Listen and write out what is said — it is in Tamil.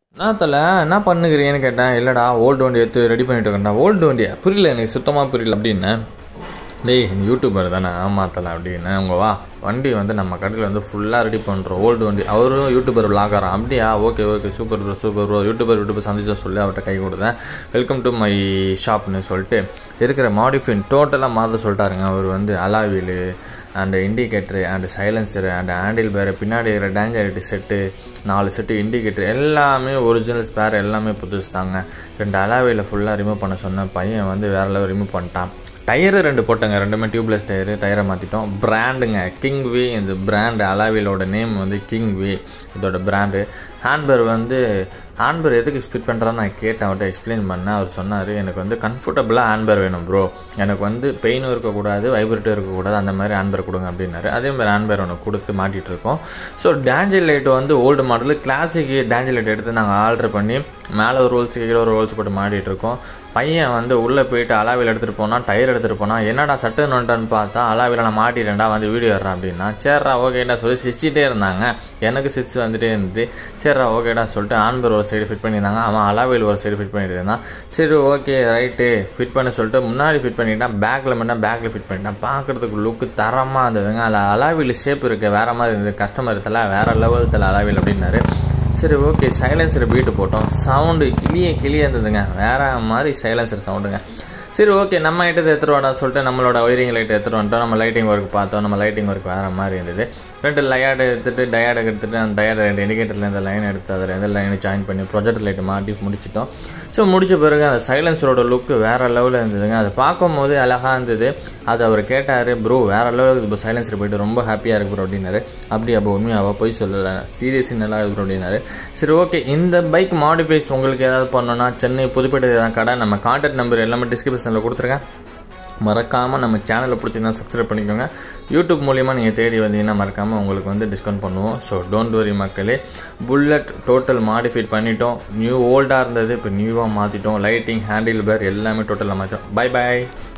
நான் தல என்ன பண்ணுகிறீங்கன்னு கேட்டேன் இல்லைடா ஓல்டு வண்டி எடுத்து ரெடி பண்ணிட்டு இருக்கேன்டா ஓல்டு வண்டியா புரியல எனக்கு சுத்தமாக புரியல அப்படின்னு டேய் இந்த யூடியூபர் தானே ஆமாத்தல அப்படின்னு அவங்க வா வண்டி வந்து நம்ம கடையில் வந்து ஃபுல்லாக ரெடி பண்ணுறோம் ஓல்டு வண்டி அவரும் யூடியூபர் விளாகறான் அப்படியா okay okay super bro super bro YouTuber YouTuber சந்திச்சா சொல்லி அவர்கிட்ட கை கொடுத்தேன் வெல்கம் டு மை ஷாப்னு சொல்லிட்டு இருக்கிற மாடிஃபின் டோட்டலாக மாற்ற சொல்லிட்டாருங்க அவர் வந்து alloy wheel and indicator and silencer and handle bar பின்னாடி இருக்கிற டேஞ்சரிட்டி செட்டு நாலு செட்டு இண்டிகேட்டர் எல்லாமே ஒரிஜினல் ஸ்பேர் எல்லாமே புதுசு தாங்க ரெண்டு அலாவையில் ஃபுல்லாக ரிமூவ் பண்ண சொன்ன பையன் வந்து வேற லெவல் ரிமூவ் பண்ணிட்டான் டயரு ரெண்டு போட்டங்க ரெண்டுமே டியூப்லெஸ் டயரு டயரை மாற்றிட்டோம் பிராண்டுங்க கிங் வி இந்த பிராண்டு அலாவிலோட நேம் வந்து கிங் வி இதோட பிராண்டு ஹேண்ட்பேர் வந்து ஹேண்ட்பேர் எதுக்கு ஃபிட் பண்ணுறான்னு நான் கேட்டேன் அவர்கிட்ட எக்ஸ்பிளைன் பண்ணேன் அவர் சொன்னார் எனக்கு வந்து கம்ஃபர்டபுளாக ஹேண்ட்பேர் வேணும் ப்ரோ எனக்கு வந்து பெயினும் இருக்கக்கூடாது வைப்ரேட்டும் இருக்கக்கூடாது அந்த மாதிரி ஹேண்ட்பேர் கொடுங்க அப்படின்னாரு அதே மாதிரி ஹேண்ட்பேர் ஒன்று கொடுத்து மாட்டிகிட்டு இருக்கோம் ஸோ டேஞ்சர் லைட் வந்து old model classic danger light எடுத்து நாங்கள் ஆர்டர் பண்ணி மேலே ஒரு ரோல்ஸ் கீழே ஒரு ரோல்ஸ் போட்டு மாட்டிகிட்டு இருக்கோம் பையன் வந்து உள்ளே போயிட்டு அலாவில் எடுத்துகிட்டு போனால் டயர் எடுத்துகிட்டு போனால் என்னடா சட்டுன்னு வந்துட்டான்னு பார்த்தா அலாவில் நான் மாட்டிட்டேன்டா வந்து வீடியோ எடுறேன் அப்படின்னா சரிடா ஓகேடா சொல்லி சிரிச்சிட்டே இருந்தாங்க எனக்கு சிரிச்சு வந்துட்டே இருந்துச்சு சரிடா ஓகேடா சொல்லிட்டு ஆன்பர் ஒரு சைடு ஃபிட் பண்ணியிருந்தாங்க அவன் அலாவில் ஒரு சைடு ஃபிட் பண்ணிட்டு இருந்தான் சரி ஓகே ரைட்டு ஃபிட் பண்ண சொல்லிட்டு முன்னாடி ஃபிட் பண்ணிட்டான் பேக்கில் மட்டும் பேக்கில் ஃபிட் பண்ணிட்டான் பார்க்குறதுக்கு லுக்கு தரமாக இருந்ததுங்க அதில் அலாவில் ஷேப் இருக்குது வேறு மாதிரி இருந்தது கஸ்டமர் தலை வேறு லெவல் தலை அலாவில் அப்படின்னாரு சரி ஓகே சைலன்சர் பீட்டு போட்டோம் சவுண்டு கிளிய கிளிய இருந்ததுங்க வேற மாதிரி சைலன்சர் சவுண்டுங்க சரி ஓகே நம்ம ஐட்டத்தை எடுத்துகிட்டு வாடா சொல்லிட்டு நம்மளோட ஒயரிங் லைட் எடுத்துகிட்டு வந்துட்டோம் நம்ம லைட்டிங் ஒர்க் பார்த்தோம் நம்ம லைட்டிங் ஒர்க் வேறு மாதிரி இருந்தது ரெண்டு லயாடு எடுத்துகிட்டு டயாடு எடுத்துகிட்டு அந்த டயாடு ரெண்டு இண்டிகேட்டரில் இந்த லைன் எடுத்து அதில் எந்த லைனை ஜாயின் பண்ணி ப்ரொஜெக்ட் லைட் மாட்டி முடிச்சிட்டோம் ஸோ முடிச்ச பிறகு அந்த சைலன்சரோட லுக்கு வேறு லெவலில் இருந்ததுங்க அதை பார்க்கும்போது அழகாக இருந்தது அது அவர் கேட்டார் ப்ரோ வேறு லெவலுக்கு இப்போ சைலன்சர் போயிட்டு ரொம்ப ஹாப்பியாக இருக்கு ப்ரோ அப்படின்னாரு அப்படி அப்போ உண்மையாக போய் சொல்லலை சீரியஸ் நல்லா இருக்கு ப்ரோ அப்படின்னாரு சரி ஓகே இந்த பைக் மாடிஃபைஸ் உங்களுக்கு ஏதாவது பண்ணணும்னா சென்னை புதுப்பேட்டை தான் கடை நம்ம கான்டாக்ட் நம்பர் எல்லாமே டிஸ்கிரிப்ஷனில் கொடுத்துருக்கேன் மறக்காமல் நம்ம சேனலை பிடிச்சிங்கன்னா சப்ஸ்கிரைப் பண்ணிக்கோங்க யூடியூப் மூலிமா நீங்கள் தேடி வந்தீங்கன்னா மறக்காமல் உங்களுக்கு வந்து டிஸ்கவுண்ட் பண்ணுவோம் ஸோ டோன்ட் வரி மக்களே புல்லட் டோட்டல் மாடிஃபைட் பண்ணிட்டோம் நியூ ஓல்டாக இருந்தது இப்போ நியூவாக மாற்றிட்டோம் லைட்டிங் ஹேண்டில் பேர் எல்லாமே டோட்டலாக மாற்றிட்டோம் பை பாய்